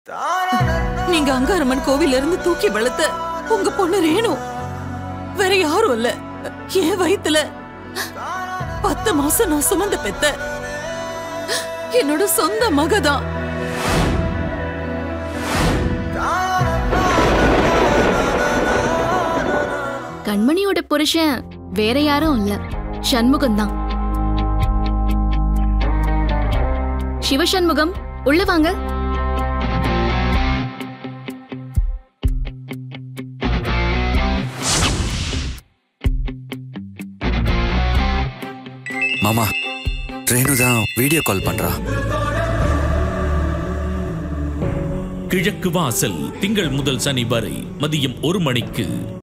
நீங்க அங்காரம்மன் கோவில்ல இருந்து தூக்கி வளர்த்த உங்க பொண்ணு ரேணு வேற யாரும் இல்ல என் வயித்துல பத்து மாசம் நான் சுமந்த பெத்த என்னோட சொந்த மகதான் கண்மணியோட புருஷன் வேற யாரும் இல்ல சண்முகம் தான் சிவசண்முகம் உள்ள வாங்க மாமா ரேணு தான் வீடியோ கால் பண்றா கிழக்கு வாசல் திங்கள் முதல் சனி வரை மதியம் ஒரு மணிக்கு